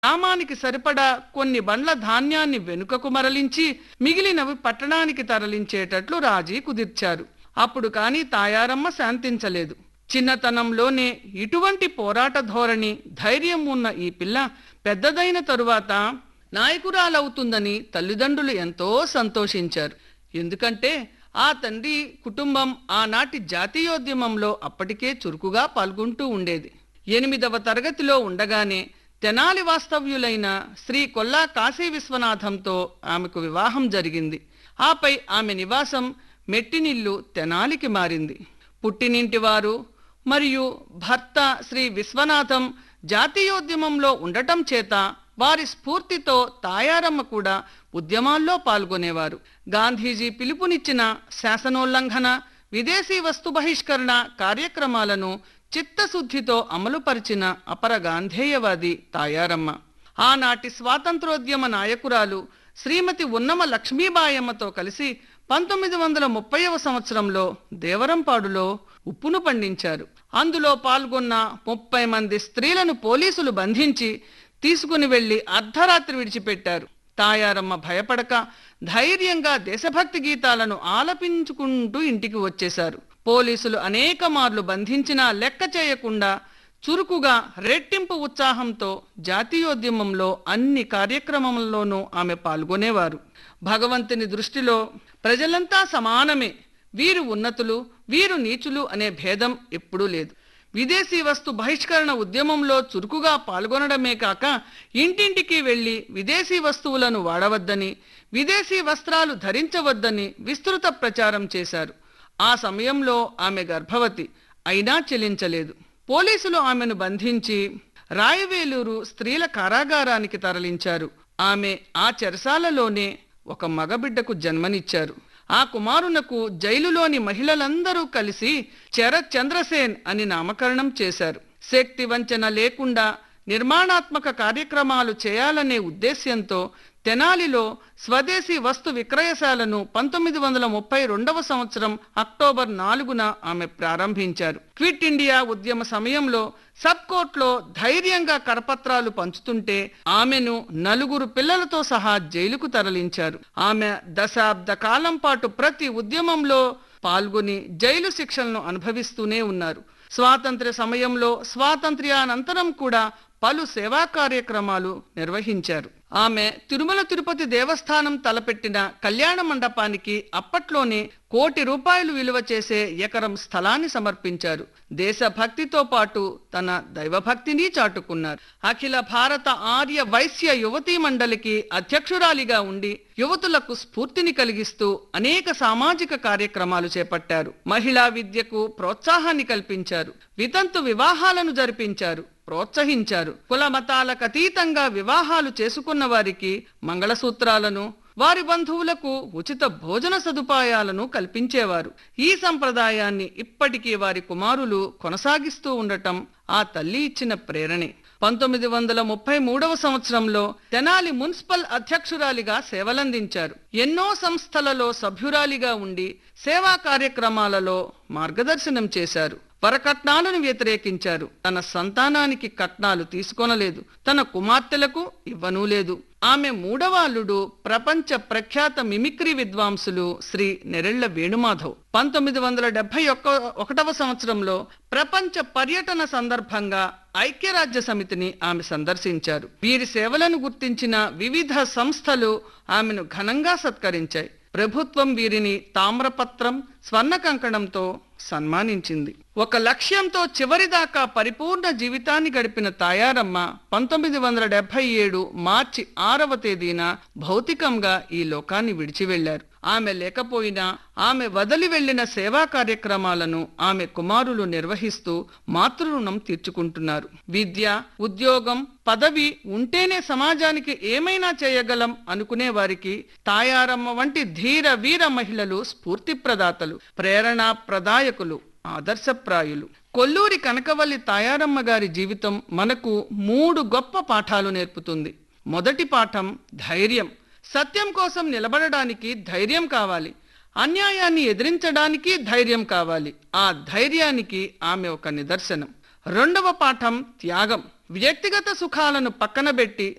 గ్రామానికి సరిపడా కొన్ని బండ్ల ధాన్యాన్ని వెనుకకు మరలించి మిగిలినవి పట్టణానికి తరలించేటట్లు రాజీ కుదిర్చారు అప్పుడు కాని తాయారమ్మ శాంతించలేదు చిన్నతనంలోనే ఇటువంటి పోరాట ధోరణి ధైర్యం ఉన్న ఈ పిల్ల పెద్దదైన తరువాత నాయకురాలవుతుందని తల్లిదండ్రులు ఎంతో సంతోషించారు ఎందుకంటే ఆ తండ్రి కుటుంబం ఆనాటి జాతీయోద్యమంలో అప్పటికే చురుకుగా పాల్గొంటూ ఉండేది ఎనిమిదవ తరగతిలో ఉండగానే తెనాలి వాస్తవ్యులైన శ్రీ కొల్లా కాశీ విశ్వనాథంతో ఆమెకు వివాహం జరిగింది ఆపై ఆమె నివాసం మెట్టినిల్లు తెనాలికి మారింది పుట్టినింటి వారు మరియు భర్త శ్రీ విశ్వనాథం జాతీయోద్యమంలో ఉండటం చేత వారి స్ఫూర్తితో తాయారమ్మ కూడా ఉద్యమాల్లో పాల్గొనేవారు గాంధీజీ పిలుపునిచ్చిన శాసనోల్లంఘన విదేశీ వస్తు బహిష్కరణ కార్యక్రమాలను చిత్తశుద్ధితో అమలుపరిచిన అపర గాంధేయవాది తాయారమ్మ ఆనాటి స్వాతంత్రోద్యమ నాయకురాలు శ్రీమతి ఉన్నమ లక్ష్మీబాయమ్మతో కలిసి పంతొమ్మిది వందల ముప్పైవ సంవత్సరంలో దేవరంపాడులో ఉప్పును పండించారు అందులో పాల్గొన్న ముప్పై మంది స్త్రీలను పోలీసులు బంధించి తీసుకుని వెళ్లి అర్ధరాత్రి విడిచిపెట్టారు తాయారమ్మ భయపడక ధైర్యంగా దేశభక్తి గీతాలను ఆలపించుకుంటూ ఇంటికి వచ్చేశారు పోలీసులు అనేక మార్లు బంధించినా లెక్క చేయకుండా చురుకుగా రెట్టింపు ఉత్సాహంతో జాతీయోద్యమంలో అన్ని కార్యక్రమంలోనూ ఆమె పాల్గొనేవారు భగవంతుని దృష్టిలో ప్రజలంతా సమానమే వీరు ఉన్నతులు వీరు నీచులు అనే భేదం ఎప్పుడూ లేదు విదేశీ వస్తు బహిష్కరణ ఉద్యమంలో చురుకుగా పాల్గొనడమే కాక ఇంటింటికి వెళ్లి విదేశీ వస్తువులను వాడవద్దని విదేశీ వస్త్రాలు ధరించవద్దని విస్తృత ప్రచారం చేశారు ఆ సమయంలో ఆమె గర్భవతి అయినా చెలించలేదు పోలీసులు ఆమెను బంధించి రాయవేలూరు స్త్రీల కారాగారానికి తరలించారు ఆమె ఆ చెరసాలలోనే ఒక మగబిడ్డకు జన్మనిచ్చారు ఆ కుమారునకు జైలులోని మహిళలందరూ కలిసి చెర చంద్రసేన్ అని నామకరణం చేశారు శక్తి వంచన లేకుండా నిర్మాణాత్మక కార్యక్రమాలు చేయాలనే ఉద్దేశ్యంతో తెనాలిలో స్వదేశీ వస్తు విక్రయశాలను పంతొమ్మిది వందల ముప్పై రెండవ సంవత్సరం అక్టోబర్ నాలుగున ఆమె ప్రారంభించారు క్విట్ ఇండియా ఉద్యమ సమయంలో సబ్ కోర్టులో ధైర్యంగా కరపత్రాలు పంచుతుంటే ఆమెను నలుగురు పిల్లలతో సహా జైలుకు తరలించారు ఆమె దశాబ్ద కాలం పాటు ప్రతి ఉద్యమంలో పాల్గొని జైలు శిక్షలను అనుభవిస్తూనే ఉన్నారు స్వాతంత్ర్య సమయంలో స్వాతంత్ర్యానంతరం కూడా పలు సేవా కార్యక్రమాలు నిర్వహించారు ఆమె తిరుమల తిరుపతి దేవస్థానం తలపెట్టిన కళ్యాణ మండపానికి అప్పట్లోనే కోటి రూపాయలు విలువ చేసే ఎకరం స్థలాన్ని సమర్పించారు దేశభక్తితో పాటు తన దైవభక్తిని చాటుకున్నారు అఖిల భారత ఆర్య వైశ్య యువతీ మండలికి అధ్యక్షురాలిగా ఉండి యువతులకు స్ఫూర్తిని కలిగిస్తూ అనేక సామాజిక కార్యక్రమాలు చేపట్టారు మహిళా విద్యకు ప్రోత్సాహాన్ని కల్పించారు వితంతు వివాహాలను జరిపించారు ప్రోత్సహించారు కుల మతాలకు అతీతంగా వివాహాలు చేసుకున్న వారికి మంగళసూత్రాలను వారి బంధువులకు ఉచిత భోజన సదుపాయాలను కల్పించేవారు ఈ సంప్రదాయాన్ని ఇప్పటికీ వారి కుమారులు కొనసాగిస్తూ ఉండటం ఆ తల్లి ఇచ్చిన ప్రేరణే పంతొమ్మిది వందల ముప్పై మూడవ సంవత్సరంలో తెనాలి మున్సిపల్ అధ్యక్షురాలిగా సేవలందించారు ఎన్నో సంస్థలలో సభ్యురాలిగా ఉండి సేవా కార్యక్రమాలలో మార్గదర్శనం చేశారు వరకట్నాలను వ్యతిరేకించారు తన సంతానానికి కట్నాలు తీసుకొనలేదు తన కుమార్తెలకు ఇవ్వనూ లేదు ఆమె మూడవ అల్లుడు ప్రపంచ ప్రఖ్యాత మిమిక్రీ విద్వాంసులు శ్రీ నెరెళ్ల వేణుమాధవ్ పంతొమ్మిది వందల డెబ్బై ఒక్క ఒకటవ సంవత్సరంలో ప్రపంచ పర్యటన సందర్భంగా ఐక్యరాజ్య సమితిని ఆమె సందర్శించారు వీరి సేవలను గుర్తించిన వివిధ సంస్థలు ఆమెను ఘనంగా సత్కరించాయి ప్రభుత్వం వీరిని తామ్రపత్రం స్వర్ణ కంకణంతో సన్మానించింది ఒక లక్ష్యంతో చివరిదాకా పరిపూర్ణ జీవితాన్ని గడిపిన తాయారమ్మ పంతొమ్మిది వందల డెబ్బై ఏడు మార్చి ఆరవ తేదీన భౌతికంగా ఈ లోకాన్ని విడిచి వెళ్లారు ఆమె లేకపోయినా ఆమె వదిలి వెళ్లిన సేవా కార్యక్రమాలను ఆమె కుమారులు నిర్వహిస్తూ మాతృరుణం తీర్చుకుంటున్నారు విద్య ఉద్యోగం పదవి ఉంటేనే సమాజానికి ఏమైనా చేయగలం అనుకునే వారికి తాయారమ్మ వంటి ధీర వీర మహిళలు స్ఫూర్తి ప్రదాతలు ప్రేరణా ప్రదాయకులు ఆదర్శప్రాయులు కొల్లూరి కనకవల్లి తాయారమ్మ గారి జీవితం మనకు మూడు గొప్ప పాఠాలు నేర్పుతుంది మొదటి పాఠం ధైర్యం సత్యం కోసం నిలబడడానికి ధైర్యం కావాలి అన్యాయాన్ని ఎదిరించడానికి ధైర్యం కావాలి ఆ ధైర్యానికి ఆమె ఒక నిదర్శనం రెండవ పాఠం త్యాగం వ్యక్తిగత సుఖాలను పక్కనబెట్టి